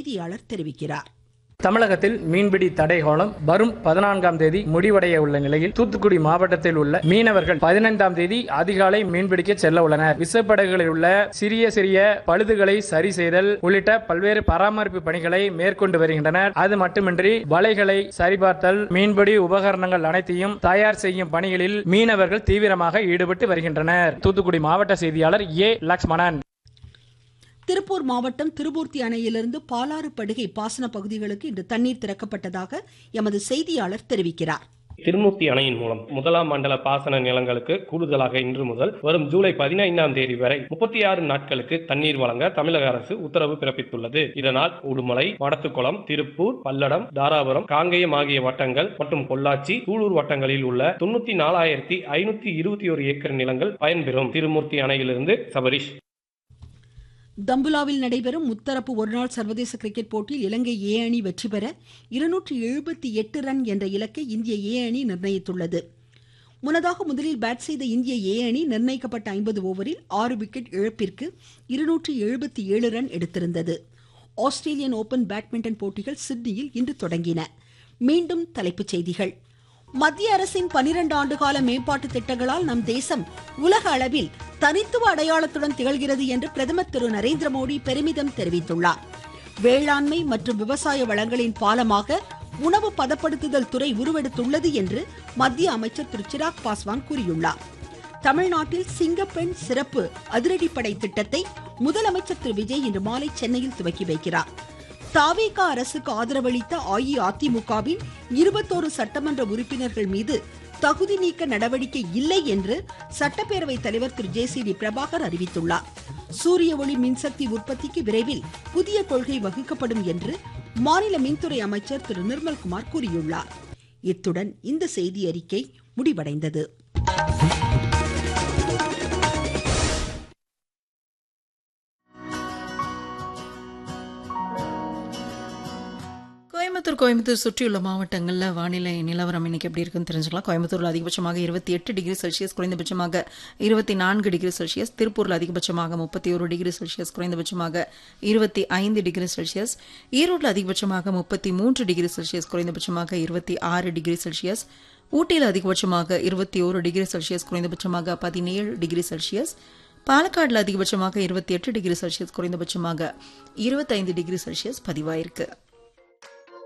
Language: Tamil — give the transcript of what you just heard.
செய்தியாளர் தெரிவிக்கிறார் தமிழகத்தில் மீன்பிடி தடைகோலம் வரும் பதினான்காம் தேதி முடிவடைய உள்ள நிலையில் தூத்துக்குடி மாவட்டத்தில் உள்ள மீனவர்கள் பதினைந்தாம் தேதி அதிகாலை மீன்பிடிக்க செல்ல உள்ளனர் விசைப்படகுகளில் உள்ள சிறிய சிறிய பழுதுகளை சரி செய்தல் உள்ளிட்ட பல்வேறு பராமரிப்பு பணிகளை மேற்கொண்டு வருகின்றனர் அது மட்டுமின்றி வலைகளை சரிபார்த்தல் மீன்பிடி உபகரணங்கள் அனைத்தையும் தயார் செய்யும் பணிகளில் மீனவர்கள் தீவிரமாக ஈடுபட்டு வருகின்றனர் தூத்துக்குடி மாவட்ட செய்தியாளர் ஏ லக்ஷ்மணன் திருப்பூர் மாவட்டம் திருமூர்த்தி அணையிலிருந்து பாலாறு படுகை பாசன பகுதிகளுக்கு இன்று தண்ணீர் திறக்கப்பட்டதாக எமது செய்தியாளர் தெரிவிக்கிறார் திருமூர்த்தி அணையின் மூலம் முதலாம் மண்டல பாசன நிலங்களுக்கு கூடுதலாக இன்று முதல் வரும் ஜூலை பதினைந்தாம் தேதி வரை முப்பத்தி ஆறு நாட்களுக்கு தண்ணீர் வழங்க தமிழக அரசு உத்தரவு பிறப்பித்துள்ளது இதனால் உடுமலை வடத்துக்குளம் திருப்பூர் பல்லடம் தாராபுரம் காங்கேயம் ஆகிய வட்டங்கள் மற்றும் பொள்ளாச்சி சூலூர் வட்டங்களில் உள்ள தொண்ணூத்தி நாலாயிரத்தி ஐநூத்தி இருபத்தி ஒரு ஏக்கர் நிலங்கள் பயன்பெறும் திருமூர்த்தி அணையிலிருந்து சபரிஷ் தம்புலாவில் நடைபெறும் முத்தரப்பு ஒருநாள் சர்வதேச கிரிக்கெட் போட்டியில் இலங்கை ஏ அணி வெற்றி பெற இருநூற்றி எழுபத்தி எட்டு ரன் என்ற இலக்கை இந்திய ஏ அணி நிர்ணயித்துள்ளது முன்னதாக முதலில் பேட் செய்த இந்திய ஏ அணி நிர்ணயிக்கப்பட்ட ஐம்பது ஓவரில் ஆறு விக்கெட் இழப்பிற்கு இருநூற்றி எழுபத்தி ஏழு ரன் எடுத்திருந்தது ஆஸ்திரேலியன் ஓபன் பேட்மிண்டன் போட்டிகள் சிட்னியில் இன்று தொடங்கின மீண்டும் தலைப்புச் செய்திகள் மத்திய அரசின் பனிரெண்டு ஆண்டுகால மேம்பாட்டு திட்டங்களால் நம் தேசம் உலக அளவில் தனித்துவ அடையாளத்துடன் திகழ்கிறது என்று பிரதமர் திரு நரேந்திர மோடி பெருமிதம் தெரிவித்துள்ளார் வேளாண்மை மற்றும் விவசாய வளங்களின் பாலமாக உணவு பதப்படுத்துதல் துறை உருவெடுத்துள்ளது என்று மத்திய அமைச்சர் திரு சிராக் பாஸ்வான் கூறியுள்ளார் தமிழ்நாட்டில் சிங்கப்பெண் சிறப்பு அதிரடிப்படை திட்டத்தை முதலமைச்சர் திரு விஜய் இன்று மாலை சென்னையில் துவக்கி வைக்கிறார் தாவேகா அரசுக்கு ஆதரவளித்த அஇஅதிமுகவின் இருபத்தோரு சட்டமன்ற உறுப்பினர்கள் மீது தகுதி நீக்க நடவடிக்கை இல்லை என்று சட்டப்பேரவை தலைவர் Thiru J C D Prabhakar அறிவித்துள்ளார் சூரிய ஒளி மின்சக்தி உற்பத்திக்கு விரைவில் புதிய கொள்கை வகுக்கப்படும் என்று மாநில மின்துறை அமைச்சர் திரு நிர்மல்குமார் கூறியுள்ளார் இத்துடன் இந்த செய்தி அறிக்கை முடிவடைந்தது கோயம்புத்தூர் கோயம்புத்தூர் சுற்றியுள்ள மாவட்டங்களில் வானிலை நிலவரம் இன்னைக்கு எப்படி இருக்குன்னு தெரிஞ்சுக்கலாம் கோயம்புத்தூரில் அதிகபட்சமாக இருபத்தி எட்டு டிகிரி செல்சியஸ் குறைந்தபட்சமாக இருபத்தி நான்கு டிகிரி செல்சியஸ் திருப்பூரில் அதிகபட்சமாக முப்பத்தி ஒரு டிகிரி செல்சியஸ் குறைந்தபட்சமாக இருபத்தி ஐந்து டிகிரி செல்சியஸ் ஈரோட்டில் அதிகபட்சமாக முப்பத்தி மூன்று டிகிரி செல்சியஸ் குறைந்தபட்சமாக இருபத்தி ஆறு டிகிரி செல்சியஸ் ஊட்டியில் அதிகபட்சமாக இருபத்தி ஒரு டிகிரி செல்சியஸ் குறைந்தபட்சமாக பதினேழு டிகிரி செல்சியஸ் பாலக்காடில் அதிகபட்சமாக இருபத்தி எட்டு டிகிரி செல்சியஸ் குறைந்தபட்சமாக இருபத்தைந்து டிகிரி செல்சியஸ் பதிவாயிருக்கு